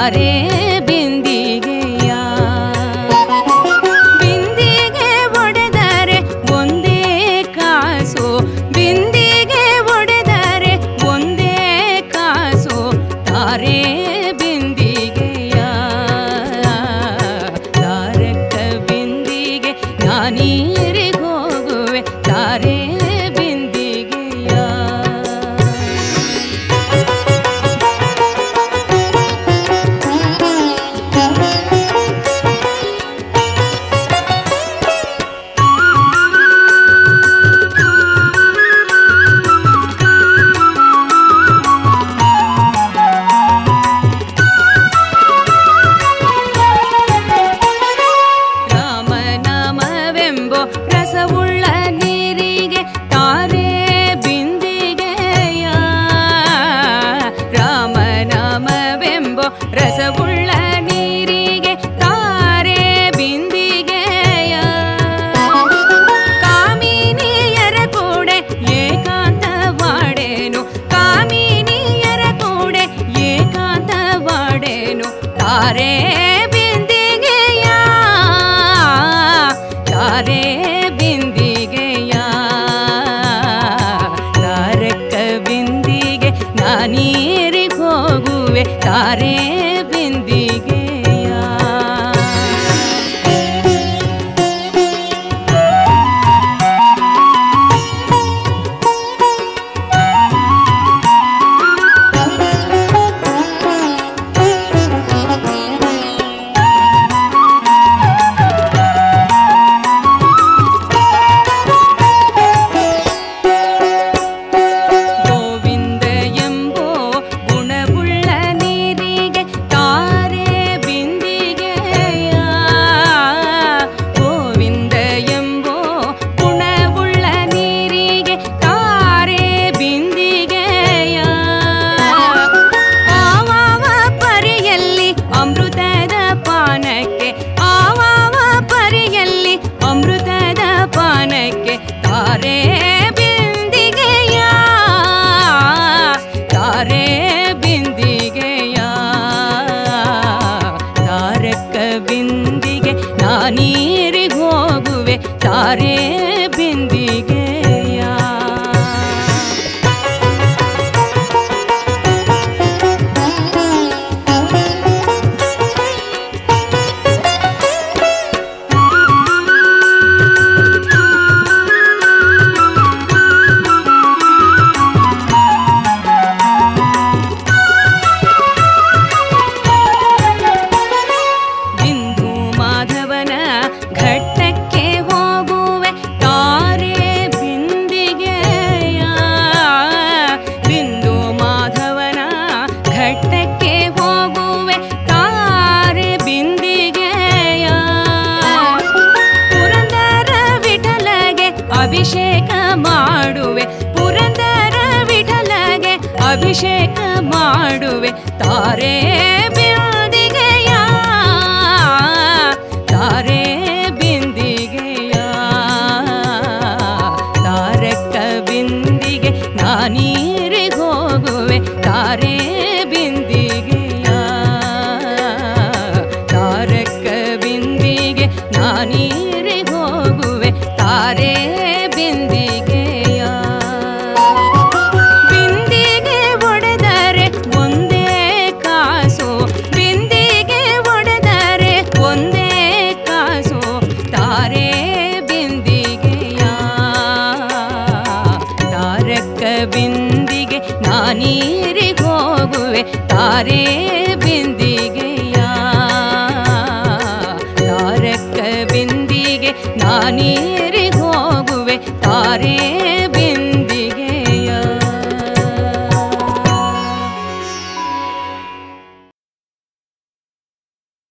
ತಾರೆ ಬಿಂದಿಗೆಯ ಬಿಂದಿಗೆ ಒಡೆದರೆ ಒಂದೇ ಕಾಸು ಬಿಂದಿಗೆ ಒಡೆದರೆ ಒಂದೇ ಕಾಸು ತಾರೆ ಬಿಂದಿಗೆಯ ತಾರಕ ಬಿಂದಿಗೆ ನಾನೀರಿಗೆ ಹೋಗುವೆ ತಾರೆ ಬಿಂದಿಗೆಯ ರಾಮನಾಮವೆಂಬೋ ರಸವುಳ್ಳ ನೀರಿಗೆ ತಾರೆ ಬಿಂದಿಗೆಯ ರಾಮನಾಮವೆಂಬೋ ರಸವುಳ್ಳ ನೀರಿಗೆ ತಾರೆ ಬಿಂದಿಗೆಯ ಕಾಮಿನಿಯರ ಕೂಡೆ ಏಕಾಂತವಾಡೇನು ಕಾಮಿನಿಯರ ಕೂಡೆ ಏಕಾಂತವಾಡೇನು ತಾರೆ ಬಿಂದಿಗೆಯ ತಾರೆ ಬಿಂದಿಗೆಯ ತಾರಕ ಬಿಂದಿಗೆ ನಾನೀರಿಗೆ ಹೋಗುವೆ ತಾರೆ ಬಿಂದಿಗೆಯ ಗೋವಿಂದ ಎಂಬೋ ಗುಣವುಳ್ಳ ನೀರಿಗೆ ತಾರೆ ಬಿಂದಿಗೆಯ ಗೋವಿಂದ ಎಂಬೋ ಗುಣವುಳ್ಳ ನೀರಿಗೆ ತಾರೆ ಬಿಂದಿಗೆಯ ಆವಾವ ಪರಿಯಲ್ಲಿ ಅಮೃತದ ಪಾನಕ್ಕೆ ಆವಾವ ಪರಿಯಲ್ಲಿ ಅಮೃತದ ಪಾನಕ್ಕೆ ತಾರೆ ಬಿಂದಿಗೆಯ ತಾರೆ ಬಿಂದಿಗೆಯ ತಾರಕ ಬಿಂದಿಗೆ ನಾನೀರಿಗೆ ಹೋಗುವೆ ತಾರೆ ಬಿಂದಿಗೆಯ ಬಿಂದು ಮಾಧವನ ಘಟ್ಟಕ್ಕೆ ಹೋಗುವೆ ತಾರೆ ಬಿಂದಿಗೆಯ ಬಿಂದು ಮಾಧವನ ಘಟ್ಟಕ್ಕೆ ಹೋಗುವೆ ತಾರೆ ಬಿಂದಿಗೆಯ ಪುರಂದರ ವಿಠಲಗೆ ಅಭಿಷೇಕ ಮಾಡುವೆ ಪುರಂದರ ವಿಠಲಗೆ ಅಭಿಷೇಕ ಮಾಡುವೆ ತಾರೆ ಬಿಂದಿಗೆಯ ತಾರೆ ಬಿಂದಿಗೆಯ ತಾರಕ ಬಿಂದಿಗೆ ನಾನೀರಿಗೆ ಹೋಗುವೆ ತಾರೆ ಬಿಂದಿಗೆಯ ತಾರಕ ಬಿಂದಿಗೆ ನಾನೀರಿಗೆ ಹೋಗುವೆ ತಾರೆ ಬಿಂದಿಗೆಯ ಬಿಂದಿಗೆ ಒಡೆದರೆ ಒಂದೇ ಕಾಸು ಬಿಂದಿಗೆ ಒಡೆದರೆ ಒಂದೇ ಕಾಸು ತಾರೆ ಬಿಂದಿಗೆಯ ತಾರಕ ಬಿಂದಿಗೆ ನಾನೀರಿಗೆ ಹೋಗುವೆ ತಾರೆ ಬಿಂದಿಗೆಯ ತಾರಕ ಬಿಂದಿಗೆ ನಾನೀರಿಗೆ ಹೋಗುವೆ ತಾರೆ